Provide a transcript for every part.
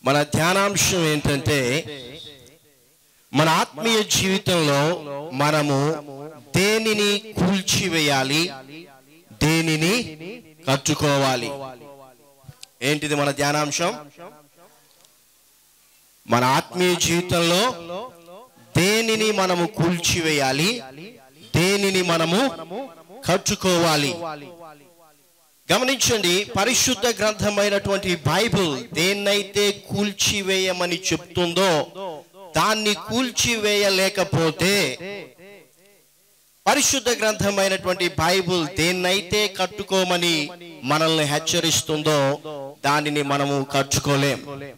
మన ధ్యానాంశం ఏంటంటే మన ఆత్మీయ జీవితంలో మనము దేనిని కూల్చివేయాలి దేనిని కట్టుకోవాలి ఏంటిది మన ధ్యానాంశం మన ఆత్మీయ జీవితంలో దేనిని మనము కూల్చివేయాలి దేనిని మనము కట్టుకోవాలి గమనించండి పరిశుద్ధ గ్రంథమైనటువంటి బైబిల్ దేన్నైతే కూల్చివేయమని చెప్తుందో దాన్ని కూల్చివేయలేకపోతే పరిశుద్ధ గ్రంథమైనటువంటి బైబిల్ దేన్నైతే కట్టుకోమని మనల్ని హెచ్చరిస్తుందో దానిని మనము కట్టుకోలేం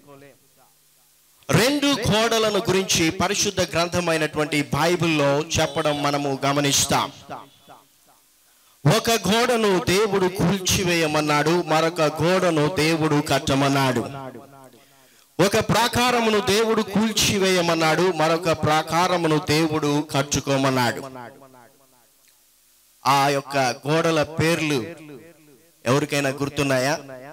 రెండు గోడలను గురించి పరిశుద్ధ గ్రంథమైనటువంటి బైబిల్లో చెప్పడం మనము గమనిస్తాం ఒక గోడను దేవుడు కూల్చివేయమన్నాడు మరొక గోడను దేవుడు కట్టమన్నాడు ఒక ప్రాకారమును దేవుడు కూల్చివేయమన్నాడు మరొక ప్రాకారమును దేవుడు కట్టుకోమన్నాడు ఆ యొక్క గోడల పేర్లు ఎవరికైనా గుర్తున్నాయా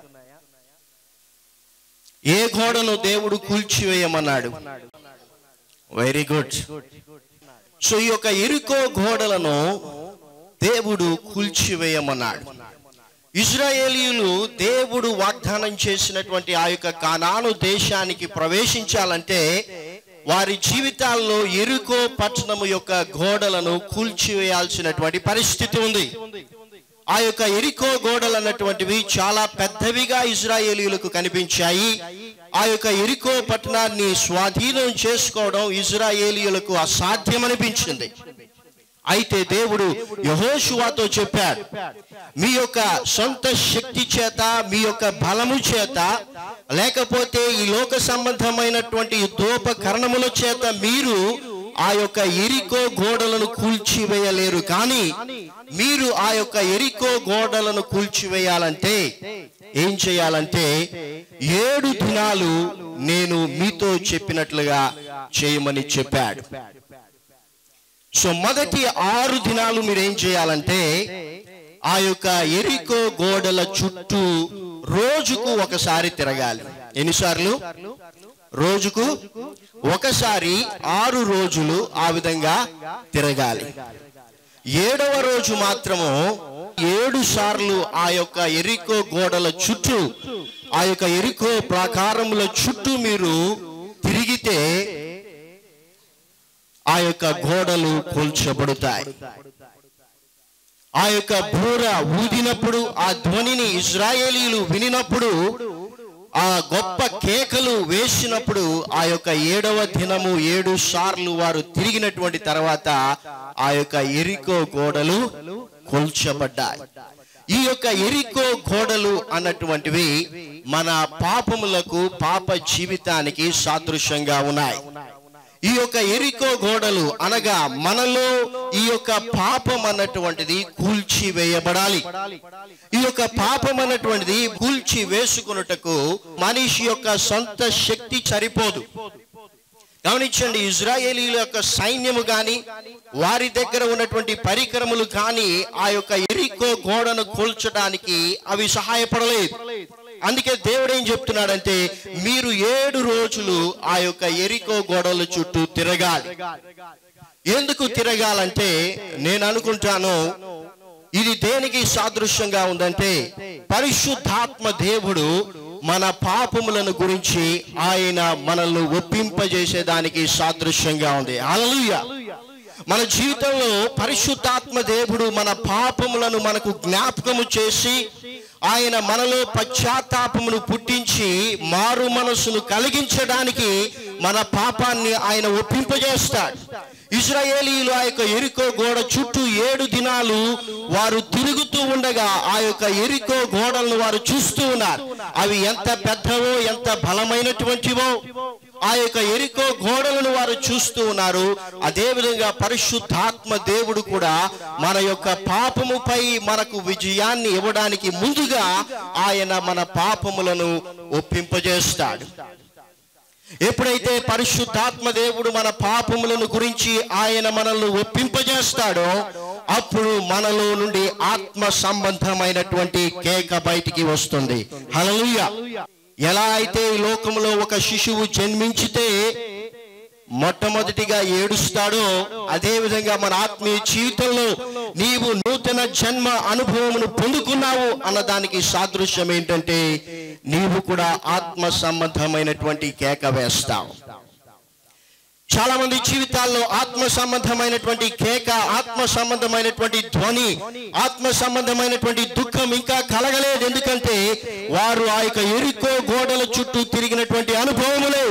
ఏ గోడను దేవుడు కూల్చివేయమన్నాడు వెరీ గుడ్ సో ఈ యొక్క ఇరుకో గోడలను దేవుడు కూల్చివేయమన్నాడు ఇజ్రాయేలీయులు దేవుడు వాగ్దానం చేసినటువంటి ఆ యొక్క కానాను దేశానికి ప్రవేశించాలంటే వారి జీవితాల్లో ఎరుకో పట్టణము యొక్క గోడలను కూల్చివేయాల్సినటువంటి పరిస్థితి ఉంది ఆ యొక్క ఎరికో గోడలు అన్నటువంటివి చాలా పెద్దవిగా ఇజ్రాయేలీయులకు కనిపించాయి ఆ యొక్క ఎరికో పట్టణాన్ని స్వాధీనం చేసుకోవడం ఇజ్రాయేలీయులకు అసాధ్యమనిపించింది అయితే దేవుడు యహోషువాతో చెప్పాడు మీ యొక్క సొంత శక్తి చేత మీ యొక్క బలము చేత లేకపోతే ఈ లోక సంబంధమైనటువంటి యుద్ధోపకరణముల చేత మీరు ఆ యొక్క ఎరికో గోడలను కూల్చివేయలేరు కానీ మీరు ఆ యొక్క ఎరికో గోడలను కూల్చివేయాలంటే ఏం చేయాలంటే ఏడు దినాలు నేను మీతో చెప్పినట్లుగా చేయమని చెప్పాడు సో మొదటి ఆరు దినాలు మీరు ఏం చేయాలంటే ఆ యొక్క ఎరికో గోడల చుట్టూ రోజుకు ఒకసారి తిరగాలి ఎన్నిసార్లు రోజుకు ఒకసారి ఆరు రోజులు ఆ విధంగా తిరగాలి ఏడవ రోజు మాత్రము ఏడు సార్లు ఆ యొక్క ఎరికో గోడల చుట్టూ ఆ యొక్క ఎరికో ప్రాకారముల చుట్టూ మీరు తిరిగితే ఆ యొక్క గోడలు కూల్చబడతాయి ఆ యొక్క బూర ఊదినప్పుడు ఆ ధ్వనిని ఇజ్రాయేలీలు వినినప్పుడు ఆ గొప్ప కేకలు వేసినప్పుడు ఆ యొక్క ఏడవ దినము ఏడు సార్లు వారు తిరిగినటువంటి తర్వాత ఆ యొక్క ఎరికో గోడలు కూల్చబడ్డాయి ఈ యొక్క ఎరికో గోడలు అన్నటువంటివి మన పాపములకు పాప జీవితానికి సాదృశ్యంగా ఉన్నాయి ఈ యొక్క ఎరికో గోడలు అనగా మనలో ఈ యొక్క పాపం అన్నటువంటిది కూల్చి వేయబడాలి ఈ యొక్క పాపం అన్నటువంటిది కూల్చి వేసుకున్నటకు మనిషి యొక్క సొంత శక్తి సరిపోదు గమనించండి ఇజ్రాయేలీల యొక్క సైన్యము గాని వారి దగ్గర ఉన్నటువంటి పరికరములు కానీ ఆ యొక్క ఎరికో గోడను కూల్చడానికి అవి సహాయపడలేదు అందుకే దేవుడు ఏం చెప్తున్నాడంటే మీరు ఏడు రోజులు ఆ యొక్క ఎరికో గోడల చుట్టూ తిరగాలి ఎందుకు తిరగాలంటే నేను అనుకుంటాను ఇది దేనికి సాదృశ్యంగా ఉందంటే పరిశుద్ధాత్మ దేవుడు మన పాపములను గురించి ఆయన మనల్ని ఒప్పింపజేసేదానికి సాదృశ్యంగా ఉంది అలలుయ మన జీవితంలో పరిశుద్ధాత్మ దేవుడు మన పాపములను మనకు జ్ఞాపకము చేసి ఆయన మనలో పశ్చాత్తాపమును పుట్టించి మారు మనసును కలిగించడానికి మన పాపాన్ని ఆయన ఒప్పింపజేస్తాడు ఇజ్రాయేలీలు ఆ యొక్క ఎరికో గోడ చుట్టూ ఏడు దినాలు వారు తిరుగుతూ ఉండగా ఆ యొక్క ఎరికో గోడలను వారు చూస్తూ ఉన్నారు అవి ఎంత పెద్దవో ఎంత బలమైనటువంటివో ఆ యొక్క ఎరికో గోడలను వారు చూస్తూ ఉన్నారు అదే విధంగా పరిశుద్ధాత్మ దేవుడు కూడా మన యొక్క పాపముపై మనకు విజయాన్ని ఇవ్వడానికి ముందుగా ఆయన మన పాపములను ఒప్పింపజేస్తాడు ఎప్పుడైతే పరిశుద్ధాత్మ దేవుడు మన పాపములను గురించి ఆయన మనల్ని ఒప్పింపజేస్తాడో అప్పుడు మనలో నుండి ఆత్మ సంబంధమైనటువంటి కేక బయటికి వస్తుంది హల్లెలూయా ఎలా అయితే ఈ లోకంలో ఒక శిశువు జన్మించితే మొట్టమొదటిగా ఏడుస్తాడో అదే విధంగా మన ఆత్మీయ జీవితంలో నీవు నూతన జన్మ అనుభవమును పొందుకున్నావు అన్న దానికి సాదృశ్యం ఏంటంటే నీవు కూడా ఆత్మ సంబంధమైనటువంటి కేక వేస్తావు చాలా మంది జీవితాల్లో ఆత్మ సంబంధమైనటువంటి కేక ఆత్మ సంబంధమైనటువంటి ధ్వని ఆత్మ సంబంధమైనటువంటి దుఃఖం ఇంకా కలగలేదు ఎందుకంటే వారు ఆ యొక్క ఎరుకో గోడల చుట్టూ తిరిగినటువంటి అనుభవములే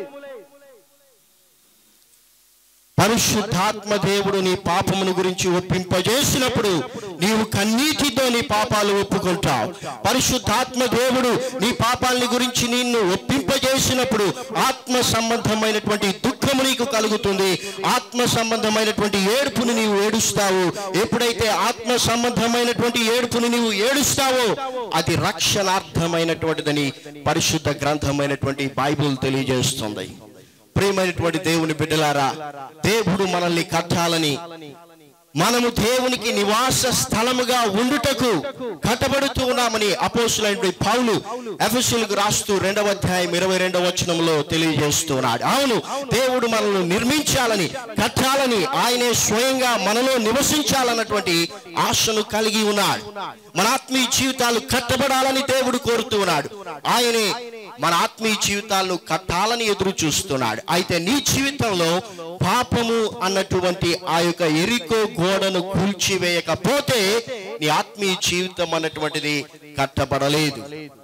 పరిశుద్ధాత్మ దేవుడు నీ పాపమును గురించి ఒప్పింపజేసినప్పుడు నీవు కన్నీటితో నీ పాపాలు ఒప్పుకుంటావు పరిశుద్ధాత్మ దేవుడు నీ పాపాలని గురించి నిన్ను ఒప్పింపజేసినప్పుడు ఆత్మ సంబంధమైనటువంటి దుఃఖము నీకు కలుగుతుంది ఆత్మ సంబంధమైనటువంటి ఏడుపును నీవు ఏడుస్తావు ఎప్పుడైతే ఆత్మ సంబంధమైనటువంటి ఏడుపును నీవు ఏడుస్తావో అది రక్షణార్థమైనటువంటిదని పరిశుద్ధ గ్రంథమైనటువంటి బైబుల్ తెలియజేస్తుంది ప్రియమైనటువంటి దేవుని బిడ్డలారా దేవుడు మనల్ని కట్టాలని మనము దేవునికి నివాస స్థలముగా ఉండుటకు కట్టబడుతూ ఉన్నామని అపోసులైన పౌలు ఎఫెసులకు రాస్తూ రెండవ అధ్యాయం ఇరవై రెండవ వచనంలో తెలియజేస్తున్నాడు అవును దేవుడు మనల్ని నిర్మించాలని కట్టాలని ఆయనే స్వయంగా మనలో నివసించాలన్నటువంటి ఆశను కలిగి ఉన్నాడు మన ఆత్మీయ జీవితాలు కట్టబడాలని దేవుడు కోరుతూ ఉన్నాడు ఆయనే మన ఆత్మీయ జీవితాలను కట్టాలని ఎదురు చూస్తున్నాడు అయితే నీ జీవితంలో పాపము అన్నటువంటి ఆ యొక్క ఎరికో గోడను కూల్చివేయకపోతే నీ ఆత్మీయ జీవితం అన్నటువంటిది కట్టబడలేదు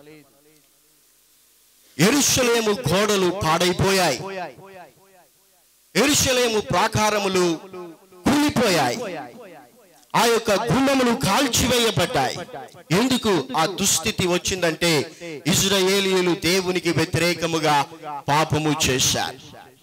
ఎరుషలేము గోడలు పాడైపోయాయి ఎరుషలేము ప్రాకారములు కూలిపోయాయి ఆ యొక్క గుండములు కాల్చివేయబడ్డాయి ఎందుకు ఆ దుస్థితి వచ్చిందంటే ఇజ్రాయేలీయులు దేవునికి వ్యతిరేకముగా పాపము చేశారు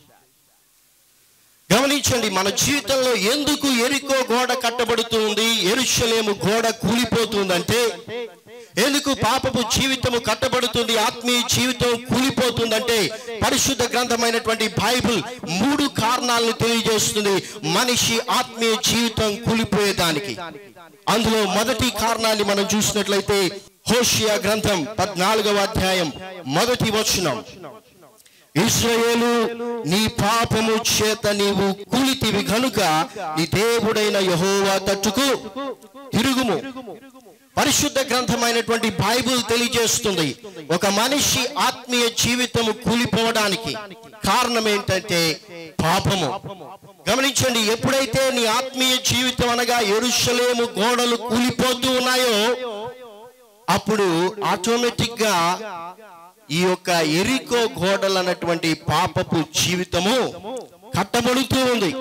గమనించండి మన జీవితంలో ఎందుకు ఎరికో గోడ కట్టబడుతుంది ఎరుషలేము గోడ కూలిపోతుందంటే ఎందుకు పాపపు జీవితము కట్టబడుతుంది ఆత్మీయ జీవితం కూలిపోతుందంటే పరిశుద్ధ గ్రంథమైనటువంటి బైబిల్ మూడు కారణాలను తెలియజేస్తుంది మనిషి ఆత్మీయ జీవితం కూలిపోయేదానికి అందులో మొదటి కారణాన్ని మనం చూసినట్లయితే హోషియా గ్రంథం పద్నాలుగవ అధ్యాయం మొదటి వచనం ఇస్రాయేలు నీ పాపము చేత నీవు కూలితివి గనుక నీ దేవుడైన యహోవా తట్టుకు తిరుగుము పరిశుద్ధ గ్రంథమైనటువంటి బైబిల్ తెలియజేస్తుంది ఒక మనిషి ఆత్మీయ జీవితము కూలిపోవడానికి కారణం ఏంటంటే పాపము గమనించండి ఎప్పుడైతే నీ ఆత్మీయ జీవితం అనగా ఎరుషలేము గోడలు కూలిపోతూ ఉన్నాయో అప్పుడు ఆటోమేటిక్ గా ఈ యొక్క ఎరికో గోడలు అన్నటువంటి పాపపు జీవితము కట్టబడుతూ ఉంది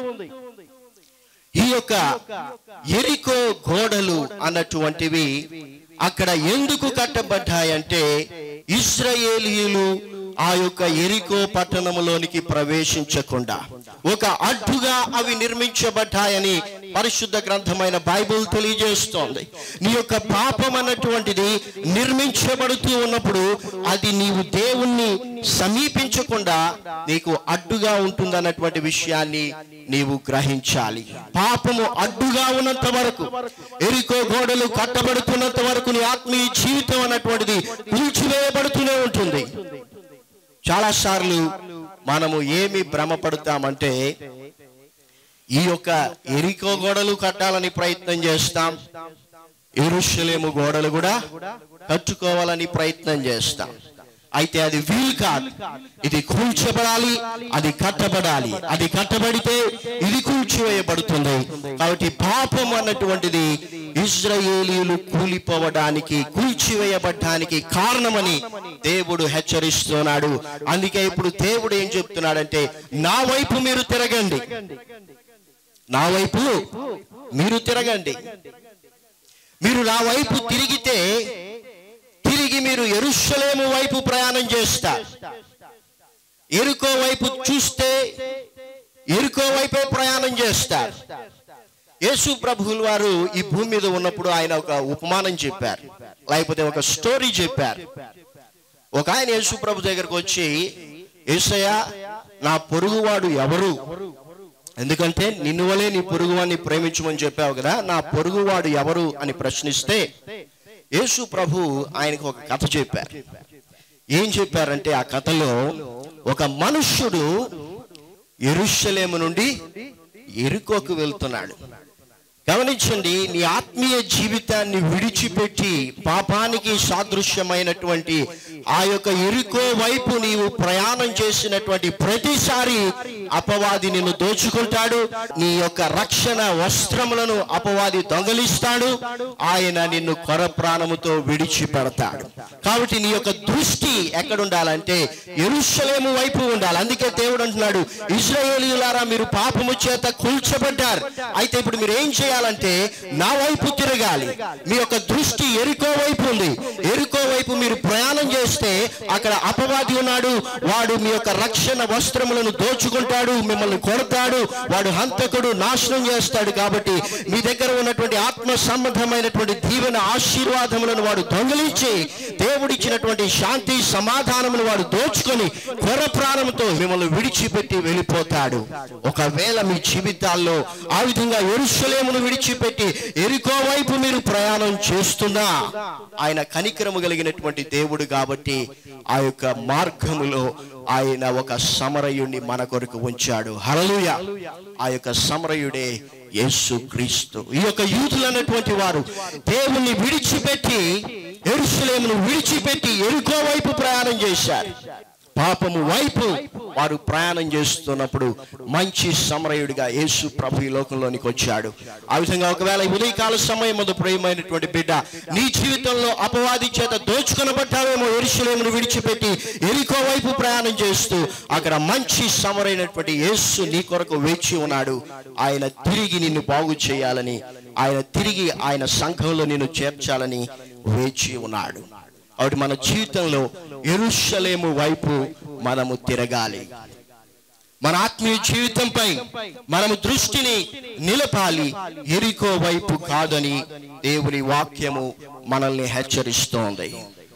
ఈ యొక్క ఎరికో గోడలు అన్నటువంటివి అక్కడ ఎందుకు కట్టబడ్డాయంటే ఇస్రాయేలీయులు ఆ యొక్క ఎరికో పట్టణములోనికి ప్రవేశించకుండా ఒక అడ్డుగా అవి నిర్మించబడ్డాయని పరిశుద్ధ గ్రంథమైన బైబిల్ తెలియజేస్తోంది నీ యొక్క పాపం అన్నటువంటిది నిర్మించబడుతూ ఉన్నప్పుడు అది నీవు దేవుణ్ణి సమీపించకుండా నీకు అడ్డుగా ఉంటుందన్నటువంటి విషయాన్ని నీవు గ్రహించాలి పాపము అడ్డుగా ఉన్నంత వరకు ఎరికో గోడలు కట్టబడుతున్నంత వరకు నీ ఆత్మీయ జీవితం అన్నటువంటిది కూల్చివేయబడుతూనే ఉంటుంది చాలా సార్లు మనము ఏమి భ్రమపడతామంటే ఈ యొక్క ఎరికో గోడలు కట్టాలని ప్రయత్నం చేస్తాం ఎరుషలేము గోడలు కూడా కట్టుకోవాలని ప్రయత్నం చేస్తాం అయితే అది వీలు కాదు ఇది కూల్చబడాలి అది కట్టబడాలి అది కట్టబడితే ఇది కూల్చివేయబడుతుంది కాబట్టి పాపం అన్నటువంటిది ఇజ్రాయేలీలు కూలిపోవడానికి కూల్చివేయబడటానికి కారణమని దేవుడు హెచ్చరిస్తున్నాడు అందుకే ఇప్పుడు దేవుడు ఏం చెప్తున్నాడంటే నా వైపు మీరు తిరగండి నా వైపు మీరు తిరగండి మీరు నా వైపు తిరిగితే తిరిగి మీరు ఎరుషలేము వైపు ప్రయాణం చేస్తారు ఎరుకో వైపు చూస్తే ఎరుకో వైపే ప్రయాణం చేస్తారు యేసు ప్రభువుల వారు ఈ భూమి మీద ఉన్నప్పుడు ఆయన ఒక ఉపమానం చెప్పారు లేకపోతే ఒక స్టోరీ చెప్పారు ఒక ఆయన యేసు ప్రభు దగ్గరకు వచ్చి యేసయ్య నా పొరుగువాడు ఎవరు ఎందుకంటే నిన్ను వలే నీ పొరుగువాడిని ప్రేమించమని చెప్పావు కదా నా పొరుగువాడు ఎవరు అని ప్రశ్నిస్తే యేసు ప్రభు ఆయనకు ఒక కథ చెప్పారు ఏం చెప్పారంటే ఆ కథలో ఒక మనుష్యుడు ఎరుషలేము నుండి ఎరుకోకు వెళ్తున్నాడు గమనించండి నీ ఆత్మీయ జీవితాన్ని విడిచిపెట్టి పాపానికి సాదృశ్యమైనటువంటి ఆ యొక్క ఎరుకో వైపు నీవు ప్రయాణం చేసినటువంటి ప్రతిసారి అపవాది నిన్ను దోచుకుంటాడు నీ యొక్క రక్షణ వస్త్రములను అపవాది దొంగలిస్తాడు ఆయన నిన్ను కొర ప్రాణముతో విడిచిపెడతాడు కాబట్టి నీ యొక్క దృష్టి ఎక్కడుండాలంటే ఎరుషలేము వైపు ఉండాలి అందుకే దేవుడు అంటున్నాడు ఇజ్రాయేలీయులారా మీరు పాపము చేత కూల్చబడ్డారు అయితే ఇప్పుడు మీరు ఏం చేయాలంటే నా వైపు తిరగాలి మీ యొక్క దృష్టి ఎరుకో వైపు ఉంది ఎరుకో వైపు మీరు ప్రయాణం చేస్తే అక్కడ అపవాది ఉన్నాడు వాడు మీ యొక్క రక్షణ వస్త్రములను దోచుకుంటాడు మిమ్మల్ని కొడతాడు వాడు హంతకుడు నాశనం చేస్తాడు కాబట్టి మీ దగ్గర ఉన్నటువంటి ఆత్మ సంబంధమైనటువంటి దీవెన ఆశీర్వాదములను వాడు దొంగిలించి దేవుడిచ్చినటువంటి శాంతి సమాధానమును వాడు దోచుకొని కొర ప్రాణంతో మిమ్మల్ని విడిచిపెట్టి వెళ్ళిపోతాడు ఒకవేళ మీ జీవితాల్లో ఆ విధంగా ఎరుషలేమును విడిచిపెట్టి ఎరుకో వైపు మీరు ప్రయాణం చేస్తున్నా ఆయన కనికరము కలిగినటువంటి దేవుడు కాబట్టి ఆ యొక్క మార్గములో ఆయన ఒక సమరయుణ్ణి మన కొరకు ఉంచాడు హలలుయ ఆ యొక్క సమరయుడే యేసు క్రీస్తు ఈ యొక్క యూతులు అన్నటువంటి వారు దేవుణ్ణి విడిచిపెట్టి ఎరుసలేమును విడిచిపెట్టి ఎరుకో వైపు ప్రయాణం చేశారు పాపము వైపు వారు ప్రయాణం చేస్తున్నప్పుడు మంచి సమరయుడిగా యేసు ప్రభు ఈ లోకంలోనికి వచ్చాడు ఆ విధంగా ఒకవేళ ఈ ఉదయకాల సమయం ముందు ప్రియమైనటువంటి బిడ్డ నీ జీవితంలో అపవాది చేత దోచుకొనబడ్డావేమో ఎరుసలేమును విడిచిపెట్టి ఎరికో వైపు ప్రయాణం చేస్తూ అక్కడ మంచి సమరైనటువంటి యేసు నీ కొరకు వేచి ఉన్నాడు ఆయన తిరిగి నిన్ను బాగు చేయాలని ఆయన తిరిగి ఆయన సంఘంలో నిన్ను చేర్చాలని వేచి ఉన్నాడు కాబట్టి మన జీవితంలో ఎరుషలేము వైపు మనము తిరగాలి మన ఆత్మీయ జీవితంపై మనము దృష్టిని నిలపాలి ఎరికో వైపు కాదని దేవుని వాక్యము మనల్ని హెచ్చరిస్తోంది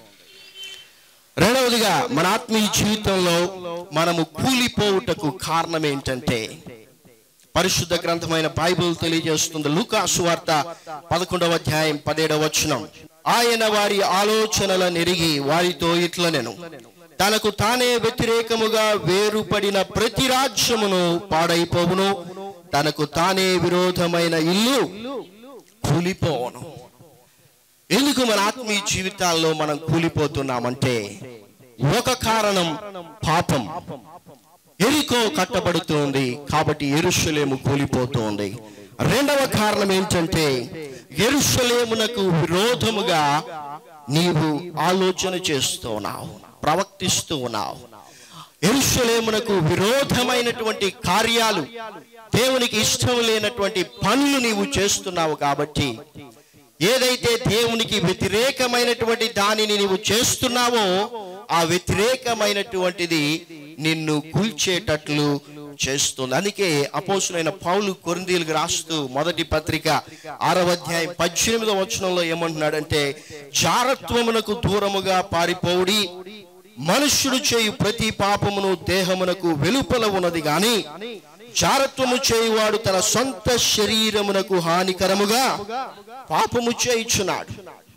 రెండవదిగా మన ఆత్మీయ జీవితంలో మనము కూలిపోవుటకు కారణం ఏంటంటే పరిశుద్ధ గ్రంథమైన బైబిల్ తెలియజేస్తుంది లూకాసు వార్త పదకొండవ అధ్యాయం పదేడవ వచనం ఆయన వారి ఆలోచనల నెరిగి వారితో ఇట్లనెను తనకు తానే వ్యతిరేకముగా వేరుపడిన ప్రతి రాజ్యమును పాడైపోవును తనకు తానే విరోధమైన ఇల్లు కూలిపోవును ఎందుకు మన ఆత్మీయ జీవితాల్లో మనం కూలిపోతున్నామంటే ఒక కారణం పాపం ఎరికో కట్టబడుతోంది కాబట్టి ఎరుషలేము కూలిపోతోంది రెండవ కారణం ఏంటంటే ఎరుషలేమునకు విరోధముగా నీవు ఆలోచన చేస్తున్నావు ప్రవర్తిస్తూ ఉన్నావు ఎరుషలేమునకు విరోధమైనటువంటి కార్యాలు దేవునికి ఇష్టం లేనటువంటి పనులు నీవు చేస్తున్నావు కాబట్టి ఏదైతే దేవునికి వ్యతిరేకమైనటువంటి దానిని నీవు చేస్తున్నావో ఆ వ్యతిరేకమైనటువంటిది నిన్ను కూల్చేటట్లు చేస్తుంది అందుకే అపోసులైన పౌలు కొరిందీలకు రాస్తూ మొదటి పత్రిక ఆరవ అధ్యాయం పద్దెనిమిదవ వచనంలో ఏమంటున్నాడంటే జారత్వమునకు దూరముగా పారిపోవుడి మనుష్యుడు చేయు ప్రతి పాపమును దేహమునకు వెలుపల ఉన్నది గాని జారత్వము చేయువాడు తన సొంత శరీరమునకు హానికరముగా పాపము చేయుచున్నాడు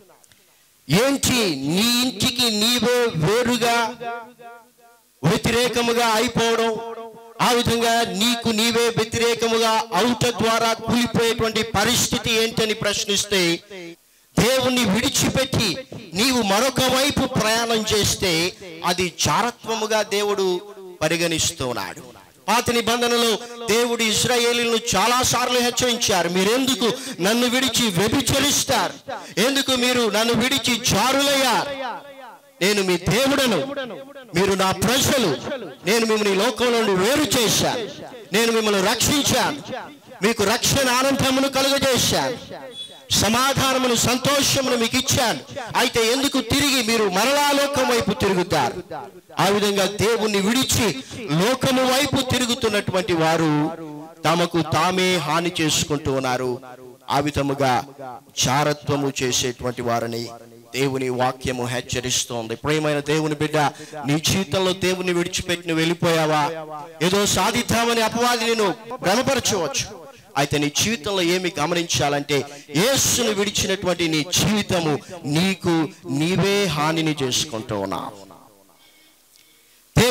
ఏంటి నీ ఇంటికి నీవే వేరుగా వ్యతిరేకముగా అయిపోవడం ఆ విధంగా నీకు నీవే వ్యతిరేకముగా అవుట ద్వారా కూలిపోయేటువంటి పరిస్థితి ఏంటని ప్రశ్నిస్తే దేవుణ్ణి విడిచిపెట్టి నీవు మరొక వైపు ప్రయాణం చేస్తే అది చారత్వముగా దేవుడు పరిగణిస్తున్నాడు పాత నిబంధనలో దేవుడు ఇస్రాయేలీలను చాలా సార్లు హెచ్చరించారు మీరెందుకు నన్ను విడిచి వ్యభిచరిస్తారు ఎందుకు మీరు నన్ను విడిచి జారులయ్యారు నేను మీ దేవుడను మీరు నా ప్రజలు నేను మిమ్మల్ని ఈ లోకంలో నుండి వేరు చేశాను నేను మిమ్మల్ని రక్షించాను మీకు రక్షణ ఆనందమును కలుగజేశాను సమాధానమును సంతోషమును మీకు ఇచ్చాను అయితే ఎందుకు తిరిగి మీరు మరలా లోకం వైపు తిరుగుతారు ఆ విధంగా దేవుణ్ణి విడిచి లోకము వైపు తిరుగుతున్నటువంటి వారు తమకు తామే హాని చేసుకుంటూ ఉన్నారు ఆ విధముగా చారత్వము చేసేటువంటి వారిని దేవుని వాక్యము హెచ్చరిస్తోంది ప్రేమైన దేవుని బిడ్డ నీ జీవితంలో దేవుని విడిచిపెట్టి నువ్వు వెళ్ళిపోయావా ఏదో సాధిద్దామని అపవాది నేను భ్రమపరచవచ్చు అయితే నీ జీవితంలో ఏమి గమనించాలంటే యేసును విడిచినటువంటి నీ జీవితము నీకు నీవే హానిని చేసుకుంటూ ఉన్నావు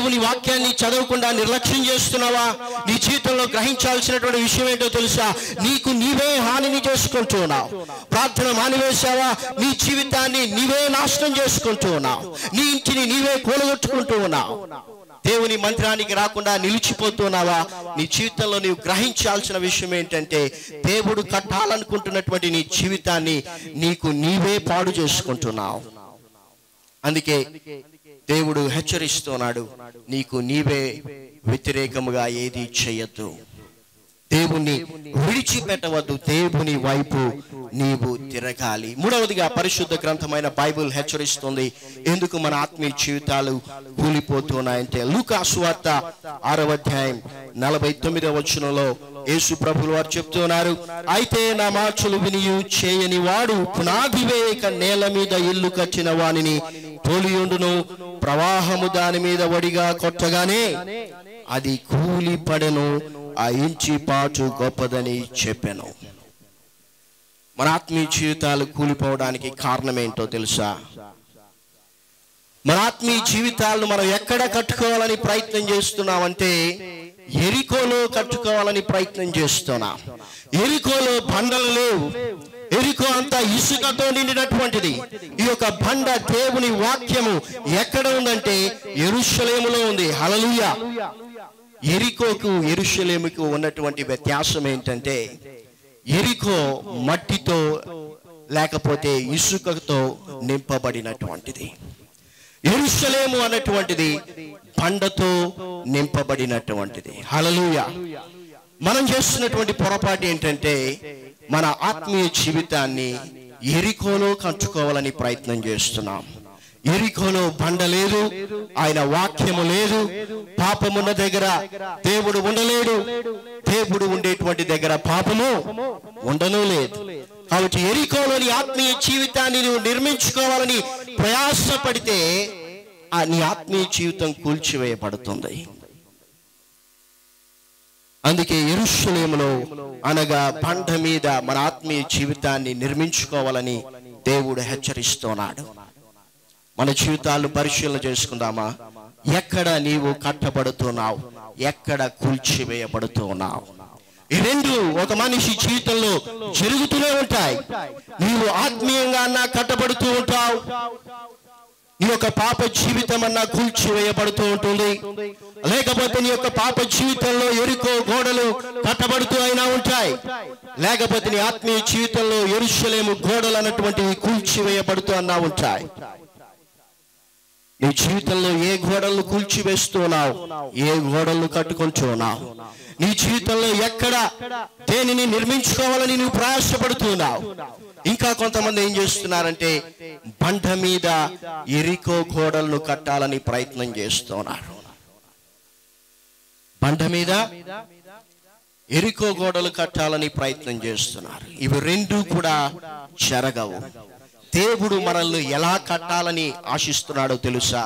దేవుని వాక్యాన్ని చదవకుండా నిర్లక్ష్యం చేస్తున్నావా నీ జీవితంలో గ్రహించాల్సినటువంటి విషయం ఏంటో తెలుసా నీకు నీవే హానిని చేసుకుంటున్నావు ప్రార్థన మానివేశావా నీ జీవితాన్ని నీవే నాశనం చేసుకుంటూ ఉన్నావు నీ ఇంటిని నీవే కూలగొట్టుకుంటూ ఉన్నావు దేవుని మందిరానికి రాకుండా నిలిచిపోతున్నావా నీ జీవితంలో నీవు గ్రహించాల్సిన విషయం ఏంటంటే దేవుడు కట్టాలనుకుంటున్నటువంటి నీ జీవితాన్ని నీకు నీవే పాడు చేసుకుంటున్నావు అందుకే దేవుడు హెచ్చరిస్తున్నాడు నీకు నీవే వ్యతిరేకముగా ఏది చేయొద్దు దేవుణ్ణి విడిచిపెట్టవద్దు దేవుని వైపు నీవు తిరగాలి మూడవదిగా పరిశుద్ధ గ్రంథమైన బైబిల్ హెచ్చరిస్తుంది ఎందుకు మన ఆత్మీయ జీవితాలు కూలిపోతున్నాయంటే లూకాసు వార్త ఆరవ అధ్యాయం నలభై తొమ్మిదవ వచనంలో యేసు ప్రభులు వారు చెప్తున్నారు అయితే నా మార్చులు వినియు చేయని వాడు పునాది వేయక నేల మీద ఇల్లు కట్టిన వానిని తోలియుండును ప్రవాహము దాని మీద వడిగా కొట్టగానే అది కూలి పడెను ఆ ఇంచి పాటు గొప్పదని చెప్పాను మన ఆత్మీయ జీవితాలు కూలిపోవడానికి కారణం ఏంటో తెలుసా మన ఆత్మీయ జీవితాలను మనం ఎక్కడ కట్టుకోవాలని ప్రయత్నం చేస్తున్నామంటే ఎరికోలో కట్టుకోవాలని ప్రయత్నం చేస్తున్నాం ఎరికోలో బండలు లేవు ఎరికో అంతా ఇసుకతో నిండినటువంటిది ఈ యొక్క బండ దేవుని వాక్యము ఎక్కడ ఉందంటే ఎరుషలేములో ఉంది హలలుయ ఎరికోకు ఎరుషలేముకు ఉన్నటువంటి వ్యత్యాసం ఏంటంటే ఎరికో మట్టితో లేకపోతే ఇసుకతో నింపబడినటువంటిది ఎరుషలేము అన్నటువంటిది బండతో నింపబడినటువంటిది హలలుయ మనం చేస్తున్నటువంటి పొరపాటు ఏంటంటే మన ఆత్మీయ జీవితాన్ని ఎరికోలో కంచుకోవాలని ప్రయత్నం చేస్తున్నాం ఎరికోలో బండ లేదు ఆయన వాక్యము లేదు పాపమున్న దగ్గర దేవుడు ఉండలేడు దేవుడు ఉండేటువంటి దగ్గర పాపము ఉండను లేదు కాబట్టి ఎరికోలోని ఆత్మీయ జీవితాన్ని నువ్వు నిర్మించుకోవాలని ప్రయాసపడితే ఆ నీ ఆత్మీయ జీవితం కూల్చివేయబడుతుంది అందుకే ఎరుషలేములో అనగా బండ మీద మన ఆత్మీయ జీవితాన్ని నిర్మించుకోవాలని దేవుడు హెచ్చరిస్తున్నాడు మన జీవితాలను పరిశీలన చేసుకుందామా ఎక్కడ నీవు కట్టబడుతున్నావు ఎక్కడ కూల్చివేయబడుతున్నావు ఈ రెండు ఒక మనిషి జీవితంలో జరుగుతూనే ఉంటాయి నీవు ఆత్మీయంగా అన్నా కట్టబడుతూ ఉంటావు నీ యొక్క పాప జీవితం అన్నా కూల్చివేయబడుతూ ఉంటుంది లేకపోతే నీ యొక్క పాప జీవితంలో ఎరుకో గోడలు కట్టబడుతూ అయినా ఉంటాయి లేకపోతే నీ ఆత్మీయ జీవితంలో ఎరుషలేము గోడలు అన్నటువంటివి కూల్చివేయబడుతూ అన్నా ఉంటాయి నీ జీవితంలో ఏ గోడలను కూల్చివేస్తున్నావు ఏ గోడలను కట్టుకుంటున్నావు నీ జీవితంలో ఎక్కడ దేనిని నిర్మించుకోవాలని నువ్వు ప్రయాసపడుతున్నావు ఇంకా కొంతమంది ఏం చేస్తున్నారంటే బండ మీద ఎరికో గోడలను కట్టాలని ప్రయత్నం చేస్తున్నారు బండ మీద ఎరికో గోడలు కట్టాలని ప్రయత్నం చేస్తున్నారు ఇవి రెండు కూడా జరగవు దేవుడు మనల్ని ఎలా కట్టాలని ఆశిస్తున్నాడో తెలుసా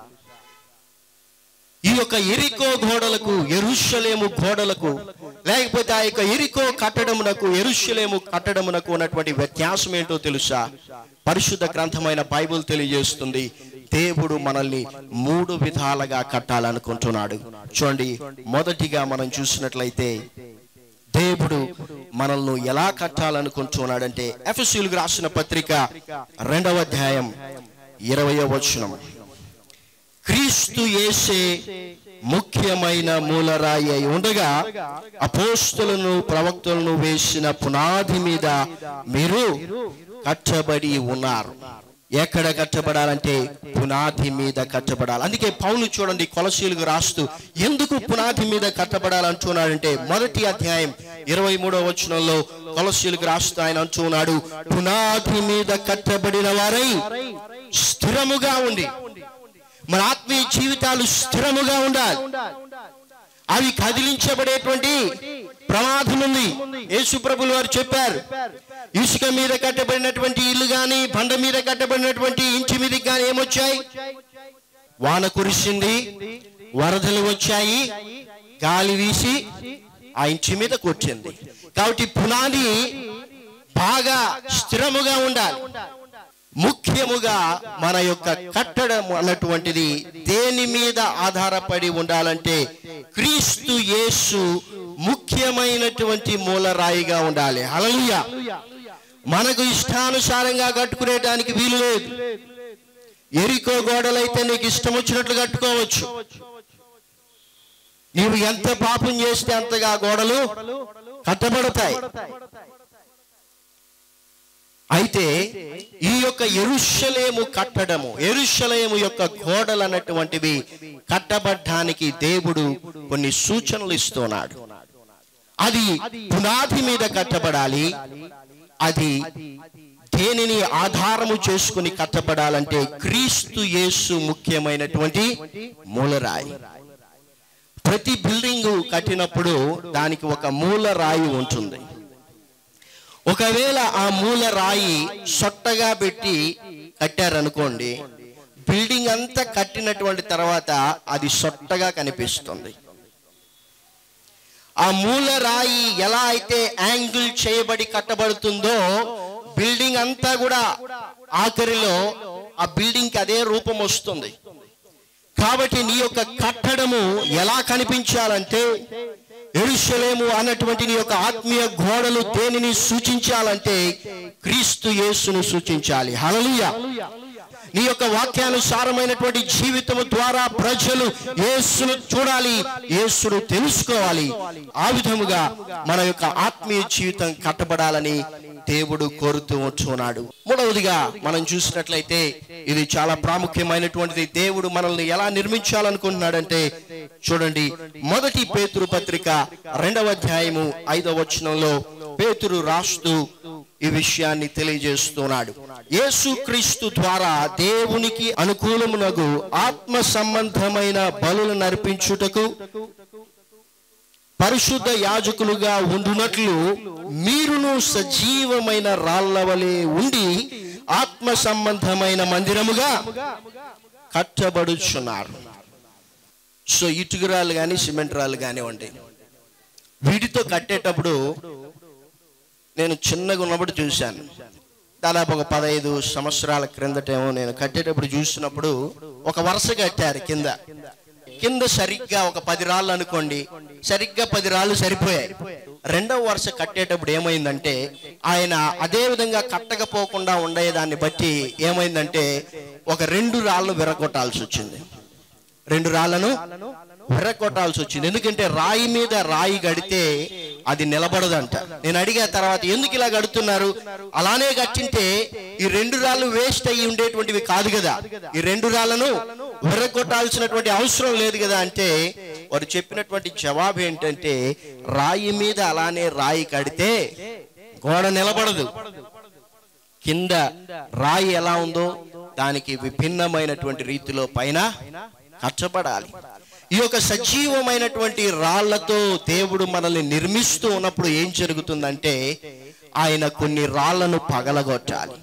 ఈ యొక్క ఎరికో గోడలకు ఎరుషలేము గోడలకు లేకపోతే ఆ యొక్క ఎరికో కట్టడమునకు ఎరుషలేము కట్టడమునకు ఉన్నటువంటి వ్యత్యాసం ఏంటో తెలుసా పరిశుద్ధ గ్రంథమైన బైబిల్ తెలియజేస్తుంది దేవుడు మనల్ని మూడు విధాలుగా కట్టాలనుకుంటున్నాడు చూడండి మొదటిగా మనం చూసినట్లయితే దేవుడు మనల్ని ఎలా కట్టాలనుకుంటున్నాడంటే ఎఫ్ఎస్సీలకు రాసిన పత్రిక రెండవ అధ్యాయం ఇరవయో వచనం క్రీస్తు యేసే ముఖ్యమైన మూలరాయి అయి ఉండగా అపోస్తులను ప్రవక్తలను వేసిన పునాది మీద మీరు కట్టబడి ఉన్నారు ఎక్కడ కట్టబడాలంటే పునాది మీద కట్టబడాలి అందుకే పౌలు చూడండి కొలసీలకు రాస్తూ ఎందుకు పునాది మీద కట్టబడాలంటున్నాడంటే మొదటి అధ్యాయం ఇరవై మూడవ వచనంలో కొలసీలకు రాస్తూ ఆయన అంటున్నాడు పునాది మీద కట్టబడిన వారై స్థిరముగా ఉండి మన ఆత్మీయ జీవితాలు స్థిరముగా ఉండాలి అవి కదిలించబడేటువంటి ప్రమాదం ఉంది యేసు ప్రభులు వారు చెప్పారు ఇసుక మీద కట్టబడినటువంటి ఇల్లు గాని బండ మీద కట్టబడినటువంటి ఇంటి మీదకి గాని ఏమొచ్చాయి వాన కురిసింది వరదలు వచ్చాయి గాలి వీసి ఆ ఇంటి మీద కొట్టింది కాబట్టి పునాది బాగా స్థిరముగా ఉండాలి ముఖ్యముగా మన యొక్క కట్టడం అన్నటువంటిది దేని మీద ఆధారపడి ఉండాలంటే క్రీస్తు యేసు ముఖ్యమైనటువంటి మూలరాయిగా ఉండాలి హల్లెలూయా మనకు ఇష్టానుసారంగా కట్టుకునేటానికి వీలు లేదు ఎరికో గోడలైతే నీకు ఇష్టం వచ్చినట్లు కట్టుకోవచ్చు నీవు ఎంత పాపం చేస్తే అంతగా గోడలు కట్టబడతాయి అయితే ఈ యొక్క ఎరుషలేము కట్టడము ఎరుషలేము యొక్క గోడలు అన్నటువంటివి కట్టబడ్డానికి దేవుడు కొన్ని సూచనలు ఇస్తున్నాడు అది పునాది మీద కట్టబడాలి అది దేనిని ఆధారము చేసుకుని కట్టబడాలంటే క్రీస్తు యేసు ముఖ్యమైనటువంటి మూలరాయి ప్రతి బిల్డింగ్ కట్టినప్పుడు దానికి ఒక మూల రాయి ఉంటుంది ఒకవేళ ఆ మూల రాయి సొట్టగా పెట్టి కట్టారనుకోండి బిల్డింగ్ అంతా కట్టినటువంటి తర్వాత అది సొట్టగా కనిపిస్తుంది ఆ మూల రాయి ఎలా అయితే యాంగిల్ చేయబడి కట్టబడుతుందో బిల్డింగ్ అంతా కూడా ఆఖరిలో ఆ బిల్డింగ్ కి అదే రూపం వస్తుంది కాబట్టి నీ యొక్క కట్టడము ఎలా కనిపించాలంటే ఎరుషలేము అన్నటువంటి నీ యొక్క ఆత్మీయ గోడలు దేనిని సూచించాలంటే క్రీస్తు యేసును సూచించాలి హల్లెలూయా నీ యొక్క వాక్యానుసారమైనటువంటి జీవితము ద్వారా ప్రజలు యేసును చూడాలి యేసును తెలుసుకోవాలి ఆ విధముగా మన యొక్క ఆత్మీయ జీవితం కట్టబడాలని దేవుడు కోరుతూ ఉంటున్నాడు మూడవదిగా మనం చూసినట్లయితే ఇది చాలా ప్రాముఖ్యమైనటువంటిది దేవుడు మనల్ని ఎలా నిర్మించాలనుకుంటున్నాడంటే చూడండి మొదటి పేతురు పత్రిక రెండవ అధ్యాయము ఐదవ వచనంలో పేతురు రాస్తూ ఈ విషయాన్ని తెలియజేస్తున్నాడు యేసుక్రీస్తు ద్వారా దేవునికి అనుకూలమునగు ఆత్మ సంబంధమైన బలులు నర్పించుటకు పరిశుద్ధ యాజకులుగా ఉండునట్లు మీరును సజీవమైన రాళ్ల వలె ఉండి ఆత్మ సంబంధమైన మందిరముగా కట్టబడుచున్నారు సో ఇటుకురాలు కానీ సిమెంట్ రాళ్ళు కానివ్వండి వీటితో కట్టేటప్పుడు నేను చిన్నగా ఉన్నప్పుడు చూశాను దాదాపు ఒక పదహైదు సంవత్సరాల క్రిందటేమో నేను కట్టేటప్పుడు చూసినప్పుడు ఒక వరుస కట్టారు కింద కింద సరిగ్గా ఒక పది రాళ్ళు అనుకోండి సరిగ్గా పది రాళ్ళు సరిపోయాయి రెండవ వరుస కట్టేటప్పుడు ఏమైందంటే ఆయన అదే విధంగా కట్టకపోకుండా ఉండేదాన్ని బట్టి ఏమైందంటే ఒక రెండు రాళ్ళు విరగొట్టాల్సి వచ్చింది రెండు రాళ్లను విరగొట్టాల్సి వచ్చింది ఎందుకంటే రాయి మీద రాయి గడితే అది నిలబడదంట నేను అడిగా తర్వాత ఎందుకు ఇలా గడుతున్నారు అలానే కట్టింటే ఈ రెండు రాళ్ళు వేస్ట్ అయ్యి ఉండేటువంటివి కాదు కదా ఈ రెండు రాళ్లను విరగొట్టాల్సినటువంటి అవసరం లేదు కదా అంటే వారు చెప్పినటువంటి జవాబు ఏంటంటే రాయి మీద అలానే రాయి కడితే గోడ నిలబడదు కింద రాయి ఎలా ఉందో దానికి విభిన్నమైనటువంటి రీతిలో పైన కట్టబడాలి ఈ యొక్క సజీవమైనటువంటి రాళ్లతో దేవుడు మనల్ని నిర్మిస్తూ ఉన్నప్పుడు ఏం జరుగుతుందంటే ఆయన కొన్ని రాళ్లను పగలగొట్టాలి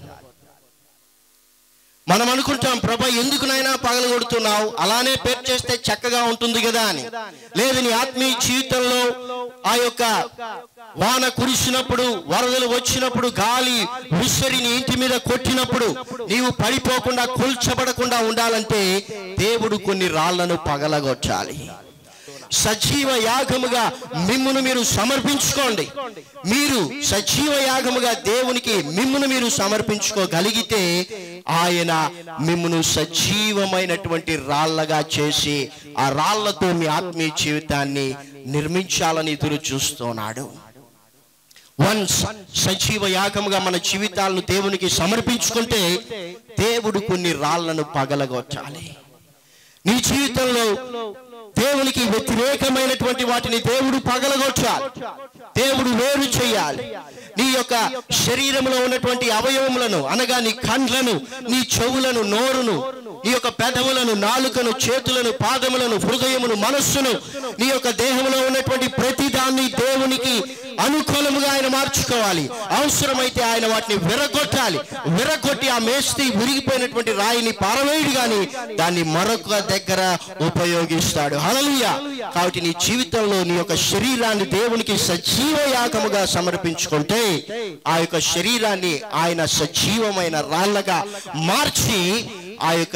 మనం అనుకుంటాం ప్రభా ఎందుకు నాయనా పగలగొడుతున్నావు అలానే పేరు చేస్తే చక్కగా ఉంటుంది కదా అని లేదు నీ ఆత్మీయ జీవితంలో ఆ యొక్క వాన కురిసినప్పుడు వరదలు వచ్చినప్పుడు గాలి విసిరి నీ ఇంటి మీద కొట్టినప్పుడు నీవు పడిపోకుండా కూల్చబడకుండా ఉండాలంటే దేవుడు కొన్ని రాళ్లను పగలగొట్టాలి సజీవ యాగముగా మిమ్మును మీరు సమర్పించుకోండి మీరు సజీవ యాగముగా దేవునికి మిమ్మును మీరు సమర్పించుకోగలిగితే ఆయన మిమ్మును సజీవమైనటువంటి రాళ్ళగా చేసి ఆ రాళ్లతో మీ ఆత్మీయ జీవితాన్ని నిర్మించాలని ఎదురు చూస్తున్నాడు వన్స్ సజీవ యాగముగా మన జీవితాలను దేవునికి సమర్పించుకుంటే దేవుడు కొన్ని రాళ్లను పగలగొట్టాలి నీ జీవితంలో దేవునికి వ్యతిరేకమైనటువంటి వాటిని దేవుడు పగలగొట్టాలి దేవుడు వేరు చేయాలి నీ యొక్క శరీరంలో ఉన్నటువంటి అవయవములను అనగా నీ కండ్లను నీ చెవులను నోరును నీ యొక్క పెదవులను నాలుకను చేతులను పాదములను హృదయమును మనస్సును నీ యొక్క దేహంలో ఉన్నటువంటి ప్రతి దాని జీవితాన్ని దేవునికి అనుకూలముగా ఆయన మార్చుకోవాలి అవసరమైతే ఆయన వాటిని విరగొట్టాలి విరగొట్టి ఆ మేస్త్రి విరిగిపోయినటువంటి రాయిని పారవేయుడు గాని దాన్ని మరొక దగ్గర ఉపయోగిస్తాడు హలలుయ కాబట్టి నీ జీవితంలో నీ యొక్క శరీరాన్ని దేవునికి సజీవ యాగముగా సమర్పించుకుంటే ఆ యొక్క శరీరాన్ని ఆయన సజీవమైన రాళ్ళగా మార్చి ఆ యొక్క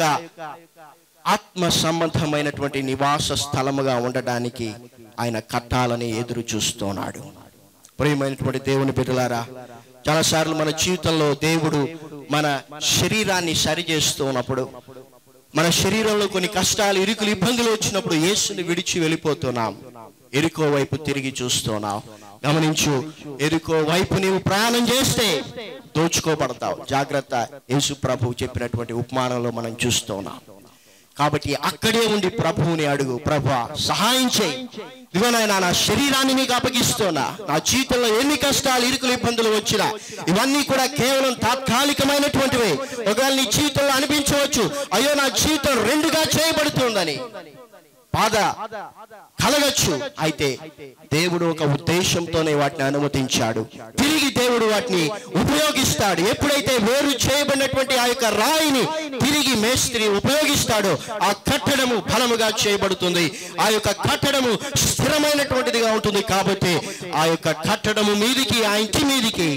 ఆత్మ సంబంధమైనటువంటి నివాస స్థలముగా ఉండడానికి ఆయన కట్టాలని ఎదురు చూస్తున్నాడు ప్రియమైనటువంటి దేవుని బిడ్డలారా చాలాసార్లు మన జీవితంలో దేవుడు మన శరీరాన్ని సరిచేస్తూ ఉన్నప్పుడు మన శరీరంలో కొన్ని కష్టాలు ఇరుకులు ఇబ్బందులు వచ్చినప్పుడు యేసుని విడిచి వెళ్ళిపోతున్నాం ఎరుకో వైపు తిరిగి చూస్తున్నాం గమనించు ఎరుకో వైపు నీవు ప్రయాణం చేస్తే దోచుకోబడతావు జాగ్రత్త యేసు ప్రభు చెప్పినటువంటి ఉపమానంలో మనం చూస్తున్నాం కాబట్టి అక్కడే ఉండి ప్రభువుని అడుగు ప్రభు సహాయం చేయి ఇదిగో నాయన నా శరీరాన్ని నీకు అప్పగిస్తున్నా నా జీవితంలో ఎన్ని కష్టాలు ఇరుకులు ఇబ్బందులు వచ్చినా ఇవన్నీ కూడా కేవలం తాత్కాలికమైనటువంటివే ఒకవేళ నీ జీవితంలో అనిపించవచ్చు అయ్యో నా జీవితం రెండుగా చేయబడుతుందని బాధ కలగచ్చు అయితే దేవుడు ఒక ఉద్దేశంతోనే వాటిని అనుమతించాడు తిరిగి దేవుడు వాటిని ఉపయోగిస్తాడు ఎప్పుడైతే వేరు చేయబడినటువంటి ఆ యొక్క రాయిని తిరిగి మేస్త్రి ఉపయోగిస్తాడో ఆ కట్టడము బలముగా చేయబడుతుంది ఆ యొక్క కట్టడము స్థిరమైనటువంటిదిగా ఉంటుంది కాబట్టి ఆ యొక్క కట్టడము మీదికి ఆ ఇంటి మీదికి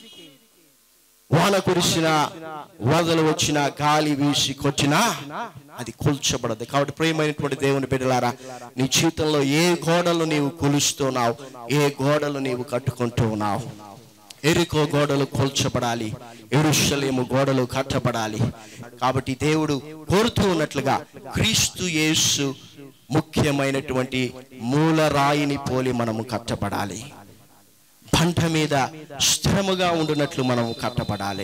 వాన కురిసిన వరదలు వచ్చిన గాలి వీసి కొచ్చినా అది కూల్చబడదు కాబట్టి ప్రియమైనటువంటి దేవుని బిడ్డలారా నీ జీవితంలో ఏ గోడలు నీవు కూలుస్తున్నావు ఏ గోడలు నీవు కట్టుకుంటూ ఉన్నావు ఎరుకో గోడలు కూల్చబడాలి ఎరుషలేము గోడలు కట్టబడాలి కాబట్టి దేవుడు కోరుతూ ఉన్నట్లుగా క్రీస్తు యేసు ముఖ్యమైనటువంటి మూల రాయిని పోలి మనము కట్టబడాలి పంట మీద స్థిరముగా ఉండునట్లు మనం కట్టబడాలి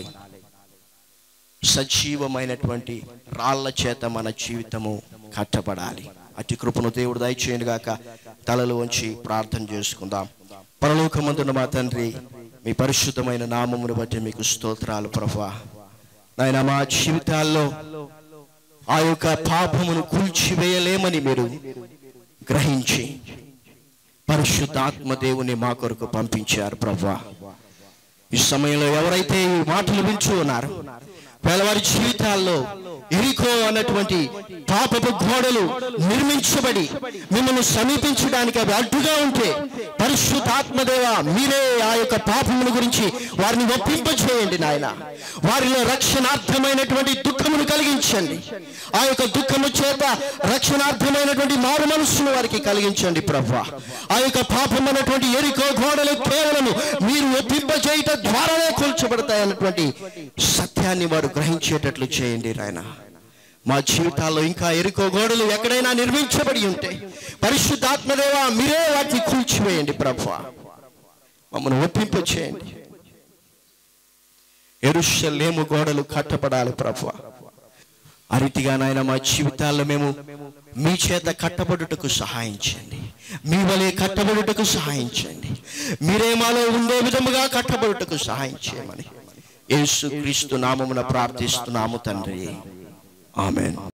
సజీవమైనటువంటి రాళ్ల చేత మన జీవితము కట్టబడాలి అతి కృపను దేవుడు దయచేయను గాక తలలు వంచి ప్రార్థన చేసుకుందాం పరలోకమందున మా తండ్రి మీ పరిశుద్ధమైన నామమును బట్టి మీకు స్తోత్రాలు ప్రభా నాయన మా జీవితాల్లో ఆ యొక్క పాపమును కూల్చివేయలేమని మీరు గ్రహించి పరిశుద్ధాత్మ దేవుని మా కొరకు పంపించారు ప్రభా ఈ సమయంలో ఎవరైతే ఈ మాటలు వింటూ ఉన్నారు వారి జీవితాల్లో ఇరికో అన్నటువంటి పాపపు గోడలు నిర్మించబడి మిమ్మల్ని సమీపించడానికి అవి అడ్డుగా ఉంటే పరిశుద్ధాత్మదేవ మీరే ఆ యొక్క పాపముల గురించి వారిని ఒప్పింపచేయండి నాయన వారిలో రక్షణార్థమైనటువంటి దుఃఖమును కలిగించండి ఆ యొక్క దుఃఖము చేత రక్షణార్థమైనటువంటి మారు మనస్సును వారికి కలిగించండి ప్రభా ఆ యొక్క పాపం అన్నటువంటి ఎరికో గోడలు కేవలము మీరు ఒప్పింపచేయట ద్వారానే కూల్చబడతాయన్నటువంటి సత్యాన్ని వారు గ్రహించేటట్లు చేయండి నాయన మా జీవితాల్లో ఇంకా ఎరుకో గోడలు ఎక్కడైనా నిర్మించబడి ఉంటే పరిశుద్ధాత్మదేవ మీరే వాటిని కూల్చివేయండి ప్రభు మమ్మల్ని ఒప్పింప చేయండి ఎరుషలేము గోడలు కట్టబడాలి ప్రభు ఆ రీతిగా నాయన మా జీవితాల్లో మేము మీ చేత కట్టబడుటకు సహాయం చేయండి మీ వలె కట్టబడుటకు సహాయం చేయండి మీరే మాలో ఉండే విధముగా కట్టబడుటకు సహాయం చేయమని యేసు క్రీస్తు నామమున ప్రార్థిస్తున్నాము తండ్రి ఆమెన్